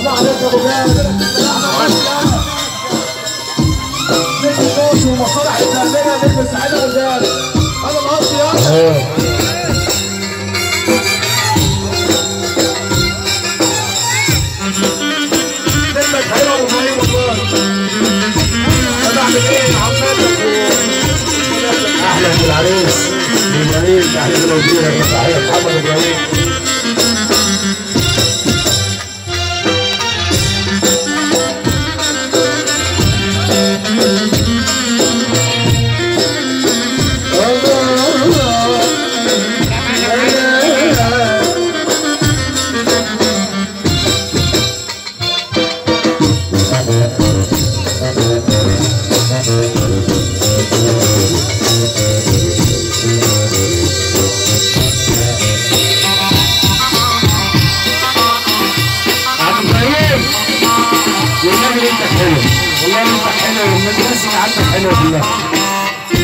الله عليك يا ابو جابر نجم الناس ومصالح التأمينة نجم سعيد ابو جابر انا القصد يا نجمك حلوه ابو ابراهيم والله انا اعمل ايه عمالك اهلا بالعريس ابراهيم تحيه الوزير تحيه محمد ابراهيم عبد ابراهيم والنبي انت حلو والله انت حلو والناس اللي عندك حلوه كلها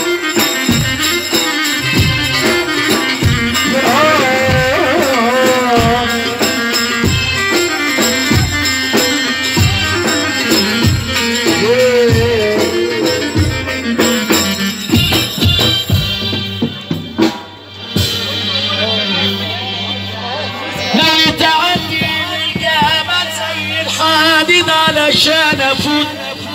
لو تعدي الجامع زي الحديد علشان افوت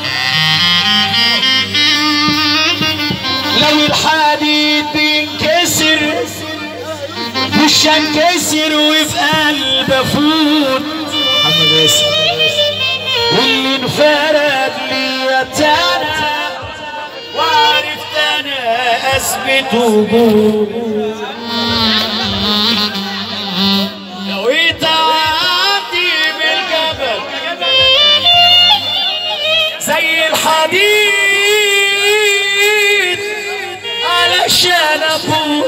لو الحديد بينكسر مش هنكسر وفي قلب افوت محمد ياسر واللي انفرد لي تانا وعرفت انا اثبت وجود لو تعدي بالجبل زي الحديد علشان افوت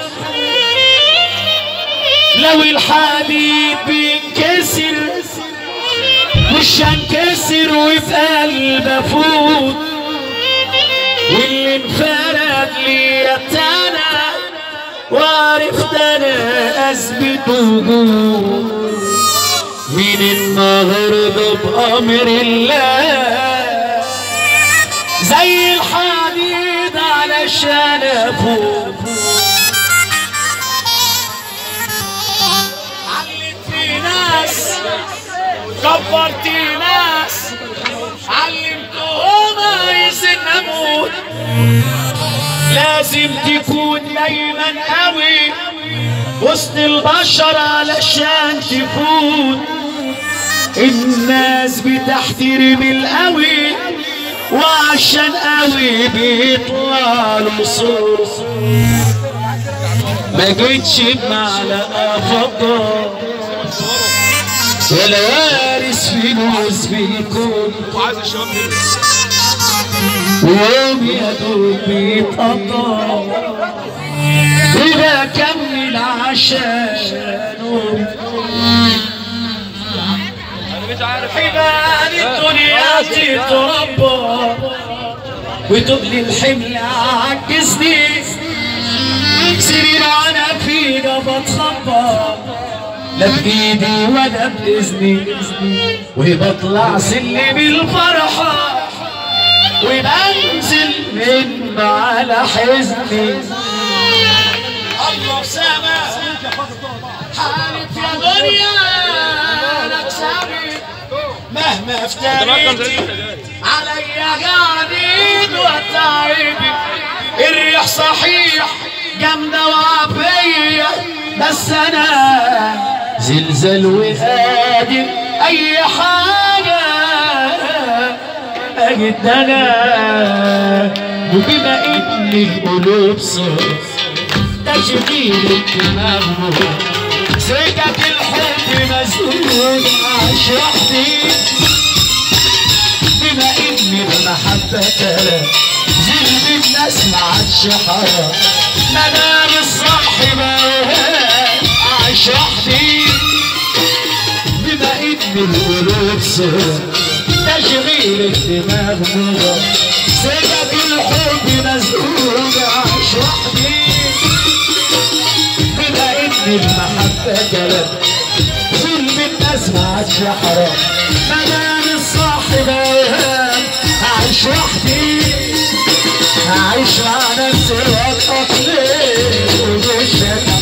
لو الحديد بينكسر مش هنكسر وفي قلب افوت واللي انفرد لي انا وعرفت انا اثبت وجود من النهارده بامر الله زي الحديد علشان افوت علت في ناس كبرت ناس علمتهم عايزين اموت لازم تكون دايما قوي وسط البشر علشان تفوت الناس بتحترم القوي وعشان قوي بيطلع له صوت ما جيتش بمعلقه فضه ولا وارث فلوس بيكون ويوم يا دوب بيتقطع وده كمل عشانه حبال الدنيا تتربى وتبلي الحمل عجزني سرير انا فينا بتخبى لا بايدي ولا باذني وبطلع سلم الفرحه وبنزل من على حزني الله سما حارب يا دنيا لك سامي مهما افتريتي عليا قاعدين وتعبي الريح صحيح جامدة وعافية بس انا زلزال وهادي اي حاجة اجد انا وبما ان القلوب صار تشغيل الدماغ سكك الحب مسؤول عاش وحدي بما ان المحبة كلام زلم الناس ما عادش حرام منام الصاحب عاش وحدي بما ان القلوب صار تشغيل الدماغ مغى سكك الحب مسؤول عاش وحدي بما ان المحبة كلام ظلم الناس الناس ما عادش حرام ما دام الصاحب اوهام هعيش وحدي هعيش مع نفسي واتأقلم ومش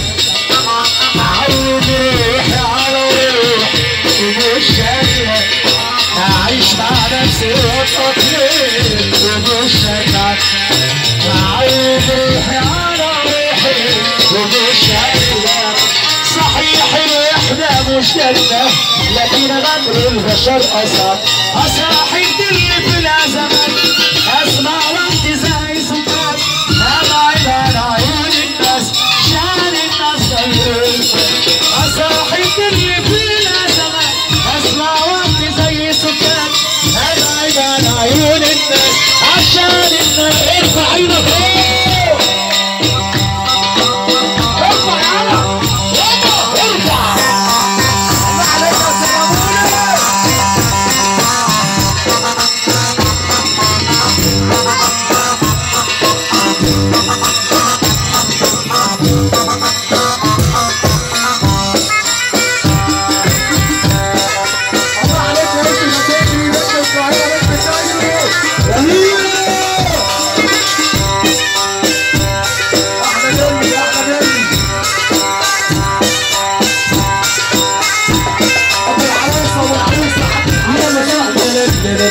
هعود روحي على روحي ومش هتعب هعيش مع نفسي واتأقلم ومش هتعب هعود روحي على روحي ومش هتعب صحيح الوحدة مش جنة لكن غدر البشر أصعب أصاحب اللي في الأزمات أسمع وقت زي سكات أبعد عن عيون الناس شان الناس غير أصاحب اللي في الأزمات أسمع وقت زي سكات أبعد عن عيون الناس عشان الناس ارفع ايدك فوق ارفع يلا يلا ارفع الله عليك يا سلاموني الله عليك يا بنت الشاكري بنت القاهرة بنت الشاكري احمد يلي احمد يلي ابو العروسه ابو العروسه على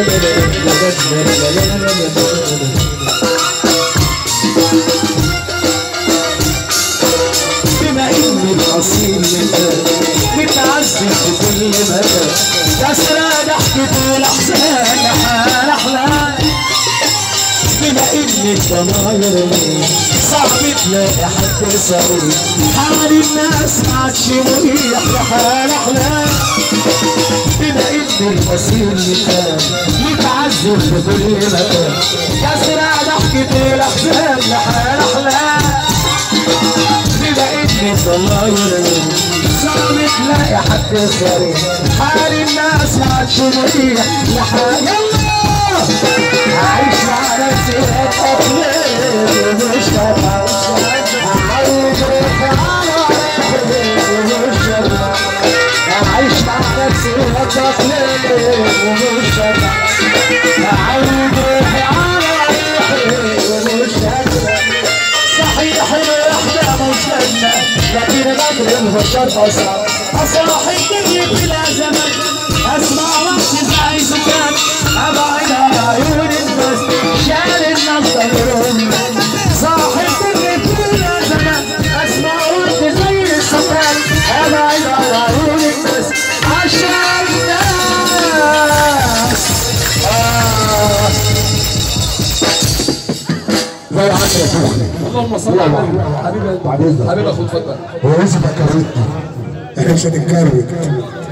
بما ان الاصيل مثال متعذب في كل مكان كسرى ضحكة الاحزان لحال احلام بما ان الضماير صعب تلاقي حد صريح حال الناس ما عادش مريح لحال احلام بما ان الاصيل مثال متعذب في كل مكان كسرى ضحكة الاحزان لحال احلام بما ان الضماير صعب تلاقي حد صريح حال الناس ما عادش مريح لحال يلا عايش مع نفسي اتأقلم ومش هتعب عايش روحي على روحي ومش هتعب عايش مع نفسي اتأقلم ومش هتعب عايش روحي على روحي ومش هتعب صحيح الوحدة مش جنة لكن غدر البشر أصعب أصاحب كل بلا زمن أسمع وقت زي سكان أبعد عن عيون الناس شال الناس ضميرهم صاحب كل بلا زمن أسمع وقت زي سكان أبعد عن عيون الناس عشان الناس آه زي العسل يا فخري اللهم صل على النبي حبيبي بعد اذنك حبيبي اخو اتفضل هو لسه كروتنا احنا مش هنتكروت